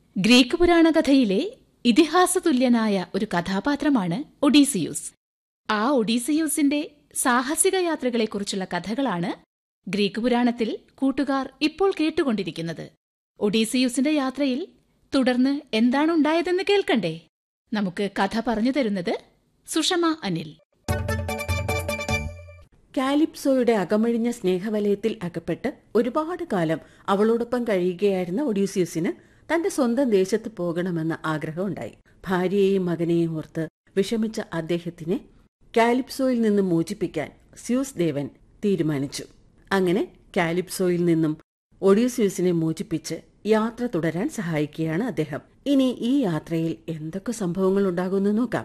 Greek പുരാണ കഥയിലെ ഇതിഹാസതുല്യനായ ഒരു കഥാപാത്രമാണ് ഒഡീസിയൂസ് ആ ഒഡീസിയൂസിന്റെ സാഹസിക യാത്രകളെക്കുറിച്ചുള്ള കഥകളാണ് ഗ്രീക്ക് പുരാണത്തിൽ കൂട്ടുകാർ ഇപ്പോൾ കേട്ടുകൊണ്ടിരിക്കുന്നത് ഒഡീസിയൂസിന്റെ യാത്രയിൽ തുടർന്ന് എന്താണുണ്ടായതെന്ന് കേൾക്കണ്ടേ നമുക്ക് കഥ പറഞ്ഞു തരുന്നത് സുഷമ അനിൽ കാലിപ്സോയുടെ അകമഴിഞ്ഞ സ്നേഹവലയത്തിൽ അകപ്പെട്ട് ഒരുപാട് കാലം അവളോടൊപ്പം കഴിയുകയായിരുന്ന ഒഡീസിയസിന് തന്റെ സ്വന്തം ദേശത്ത് പോകണമെന്ന ആഗ്രഹമുണ്ടായി ഭാര്യയെയും മകനെയും ഓർത്ത് വിഷമിച്ച അദ്ദേഹത്തിനെ കാലിപ്സോയിൽ നിന്നും മോചിപ്പിക്കാൻ സ്യൂസ് ദേവൻ തീരുമാനിച്ചു അങ്ങനെ കാലിപ്സോയിൽ നിന്നും ഒഡീസിയസിനെ മോചിപ്പിച്ച് യാത്ര തുടരാൻ സഹായിക്കുകയാണ് അദ്ദേഹം ഇനി ഈ യാത്രയിൽ എന്തൊക്കെ സംഭവങ്ങൾ ഉണ്ടാകുമെന്ന് നോക്കാം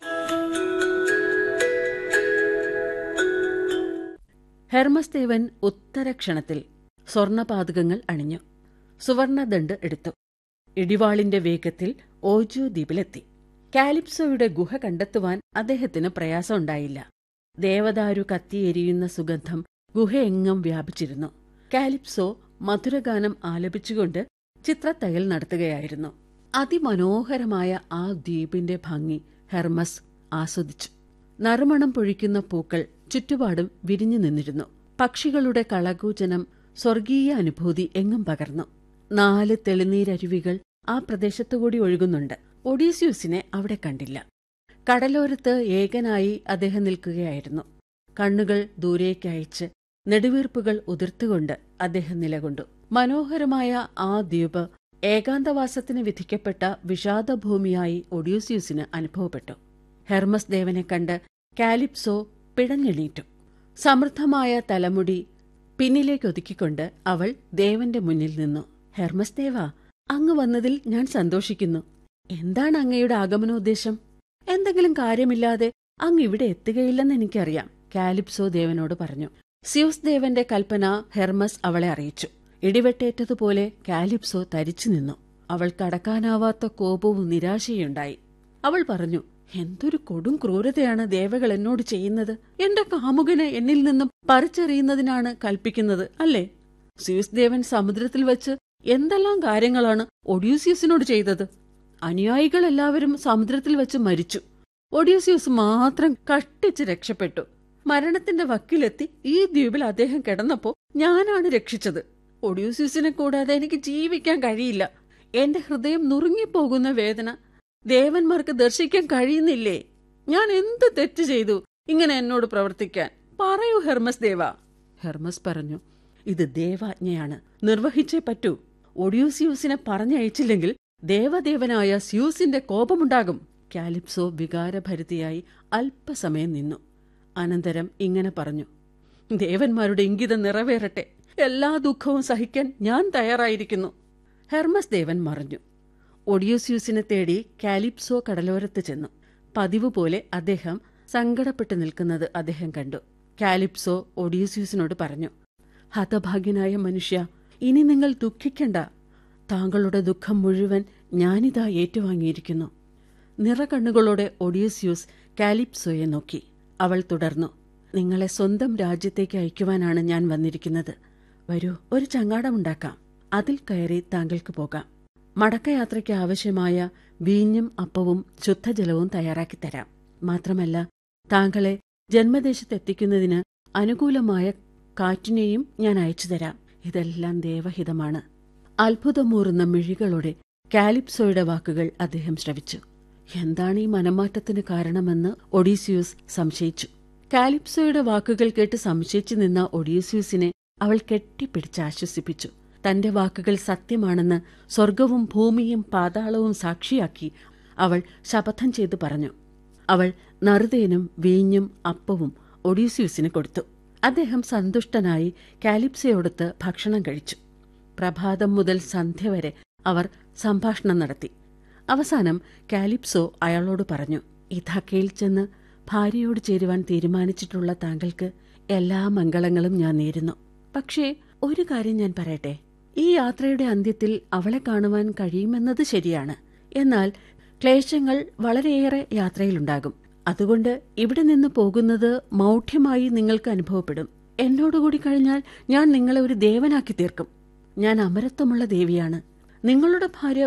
ഹെർമസ് ദേവൻ ഉത്തരക്ഷണത്തിൽ സ്വർണപാതകങ്ങൾ അണിഞ്ഞു സുവർണദണ്ഡ് എടുത്തു ഇടിവാളിന്റെ വേഗത്തിൽ ഓജു ദ്വീപിലെത്തി കാലിപ്സോയുടെ ഗുഹ കണ്ടെത്തുവാൻ അദ്ദേഹത്തിന് പ്രയാസമുണ്ടായില്ല ദേവദാരു കത്തിയെരിയുന്ന സുഗന്ധം ഗുഹയെങ്ങും വ്യാപിച്ചിരുന്നു കാലിപ്സോ മധുരഗാനം ആലപിച്ചുകൊണ്ട് ചിത്രത്തയ്യൽ നടത്തുകയായിരുന്നു അതിമനോഹരമായ ആ ദ്വീപിന്റെ ഭംഗി ഹെർമസ് ആസ്വദിച്ചു നറുമണം പൊഴിക്കുന്ന പൂക്കൾ ചുറ്റുപാടും വിരിഞ്ഞു നിന്നിരുന്നു പക്ഷികളുടെ കളകൂചനം സ്വർഗീയ അനുഭൂതി എങ്ങും പകർന്നു നാല് തെളിനീരരുവികൾ ആ പ്രദേശത്തുകൂടി ഒഴുകുന്നുണ്ട് ഒഡീസ്യൂസിനെ അവിടെ കണ്ടില്ല കടലോരത്ത് ഏകനായി അദ്ദേഹം നിൽക്കുകയായിരുന്നു കണ്ണുകൾ ദൂരേക്കയച്ച് നെടുവീർപ്പുകൾ ഉതിർത്തുകൊണ്ട് അദ്ദേഹം നിലകൊണ്ടു മനോഹരമായ ആ ദ്വീപ് ഏകാന്തവാസത്തിന് വിധിക്കപ്പെട്ട വിഷാദഭൂമിയായി ഒഡ്യൂസ്യൂസിന് അനുഭവപ്പെട്ടു ഹെർമസ് ദേവനെ കണ്ട് കാലിപ്സോ പിടഞ്ഞെണീറ്റു സമൃദ്ധമായ തലമുടി പിന്നിലേക്കൊതുക്കിക്കൊണ്ട് അവൾ ദേവന്റെ മുന്നിൽ നിന്നു ഹെർമസ് ദേവ അങ്ങ് വന്നതിൽ ഞാൻ സന്തോഷിക്കുന്നു എന്താണ് അങ്ങയുടെ ആഗമനോദ്ദേശം എന്തെങ്കിലും കാര്യമില്ലാതെ അങ്ങ് ഇവിടെ എത്തുകയില്ലെന്ന് എനിക്കറിയാം കാലിപ്സോ ദേവനോട് പറഞ്ഞു സ്യൂസ് ദേവന്റെ കൽപ്പന ഹെർമസ് അവളെ അറിയിച്ചു ഇടിവെട്ടേറ്റതുപോലെ കാലിപ്സോ തരിച്ചു നിന്നു അവൾക്ക് അടക്കാനാവാത്ത കോപവും നിരാശയുണ്ടായി അവൾ പറഞ്ഞു എന്തൊരു കൊടും ക്രൂരതയാണ് ദേവകൾ എന്നോട് ചെയ്യുന്നത് എന്റെ കാമുകനെ എന്നിൽ നിന്നും പറിച്ചെറിയുന്നതിനാണ് കൽപ്പിക്കുന്നത് അല്ലേ സ്യൂസ് ദേവൻ സമുദ്രത്തിൽ വെച്ച് എന്തെല്ലാം കാര്യങ്ങളാണ് ഒഡ്യൂസിയസിനോട് ചെയ്തത് അനുയായികൾ എല്ലാവരും സമുദ്രത്തിൽ വെച്ച് മരിച്ചു ഒഡ്യൂസിയസ് മാത്രം കഷ്ടിച്ച് രക്ഷപ്പെട്ടു മരണത്തിന്റെ വക്കിലെത്തി ഈ ദ്വീപിൽ അദ്ദേഹം കിടന്നപ്പോ ഞാനാണ് രക്ഷിച്ചത് ഒഡ്യൂസിയസിനെ കൂടാതെ എനിക്ക് ജീവിക്കാൻ കഴിയില്ല എന്റെ ഹൃദയം നുറുങ്ങിപ്പോകുന്ന വേദന ദേവന്മാർക്ക് ദർശിക്കാൻ കഴിയുന്നില്ലേ ഞാൻ എന്ത് തെറ്റ് ചെയ്തു ഇങ്ങനെ എന്നോട് പ്രവർത്തിക്കാൻ പറയൂ ഹെർമസ് ദേവ ഹെർമസ് പറഞ്ഞു ഇത് ദേവാജ്ഞയാണ് നിർവഹിച്ചേ പറ്റൂ ഒഡ്യൂസിയൂസിനെ പറഞ്ഞയച്ചില്ലെങ്കിൽ ദേവദേവനായ സ്യൂസിന്റെ കോപമുണ്ടാകും കാലിപ്സോ വികാരഭരിതയായി അല്പസമയം നിന്നു അനന്തരം ഇങ്ങനെ പറഞ്ഞു ദേവന്മാരുടെ ഇംഗിതം നിറവേറട്ടെ എല്ലാ ദുഃഖവും സഹിക്കാൻ ഞാൻ തയ്യാറായിരിക്കുന്നു ഹെർമസ് ദേവൻ മറഞ്ഞു ഒഡിയോസ്യൂസിനെ തേടി കാലിപ്സോ കടലോരത്ത് ചെന്നു പതിവ് പോലെ അദ്ദേഹം സങ്കടപ്പെട്ടു നിൽക്കുന്നത് അദ്ദേഹം കണ്ടു കാലിപ്സോ ഒഡിയോസ്യൂസിനോട് പറഞ്ഞു ഹതഭാഗ്യനായ മനുഷ്യ ഇനി നിങ്ങൾ ദുഃഖിക്കണ്ട താങ്കളുടെ ദുഃഖം മുഴുവൻ ഞാനിതാ ഏറ്റുവാങ്ങിയിരിക്കുന്നു നിറകണ്ണുകളോടെ ഒഡിയസ്യൂസ് കാലിപ്സോയെ നോക്കി അവൾ തുടർന്നു നിങ്ങളെ സ്വന്തം രാജ്യത്തേക്ക് അയക്കുവാനാണ് ഞാൻ വന്നിരിക്കുന്നത് വരൂ ഒരു ചങ്ങാടമുണ്ടാക്കാം അതിൽ കയറി താങ്കൾക്ക് പോകാം മടക്കയാത്രയ്ക്ക് ആവശ്യമായ വീഞ്ഞും അപ്പവും ശുദ്ധജലവും തയ്യാറാക്കി തരാം മാത്രമല്ല താങ്കളെ ജന്മദേശത്തെത്തിക്കുന്നതിന് അനുകൂലമായ കാറ്റിനെയും ഞാൻ അയച്ചു തരാം ഇതെല്ലാം ദേവഹിതമാണ് അത്ഭുതമൂറുന്ന മിഴികളോടെ കാലിപ്സോയുടെ വാക്കുകൾ അദ്ദേഹം ശ്രവിച്ചു എന്താണ് ഈ മനമാറ്റത്തിന് കാരണമെന്ന് ഒഡീസിയൂസ് സംശയിച്ചു കാലിപ്സോയുടെ വാക്കുകൾ കേട്ട് സംശയിച്ചു നിന്ന ഒഡീസിയൂസിനെ അവൾ കെട്ടിപ്പിടിച്ച് ആശ്വസിപ്പിച്ചു തന്റെ വാക്കുകൾ സത്യമാണെന്ന് സ്വർഗവും ഭൂമിയും പാതാളവും സാക്ഷിയാക്കി അവൾ ശപഥം ചെയ്തു പറഞ്ഞു അവൾ നറുതേനും വീഞ്ഞും അപ്പവും ഒഡീസിയൂസിന് കൊടുത്തു അദ്ദേഹം സന്തുഷ്ടനായി കാലിപ്സയോടൊത്ത് ഭക്ഷണം കഴിച്ചു പ്രഭാതം മുതൽ സന്ധ്യ വരെ അവർ സംഭാഷണം നടത്തി അവസാനം കാലിപ്സോ അയാളോട് പറഞ്ഞു ഇഥാക്കയിൽ ചെന്ന് ഭാര്യയോട് ചേരുവാൻ തീരുമാനിച്ചിട്ടുള്ള താങ്കൾക്ക് എല്ലാ മംഗളങ്ങളും ഞാൻ നേരുന്നു പക്ഷേ ഒരു കാര്യം ഞാൻ പറയട്ടെ ഈ യാത്രയുടെ അന്ത്യത്തിൽ അവളെ കാണുവാൻ കഴിയുമെന്നത് ശരിയാണ് എന്നാൽ ക്ലേശങ്ങൾ വളരെയേറെ യാത്രയിലുണ്ടാകും അതുകൊണ്ട് ഇവിടെ നിന്ന് പോകുന്നത് മൗഢ്യമായി നിങ്ങൾക്ക് അനുഭവപ്പെടും എന്നോടുകൂടി കഴിഞ്ഞാൽ ഞാൻ നിങ്ങളെ ഒരു ദേവനാക്കി തീർക്കും ഞാൻ അമരത്വമുള്ള ദേവിയാണ് നിങ്ങളുടെ ഭാര്യ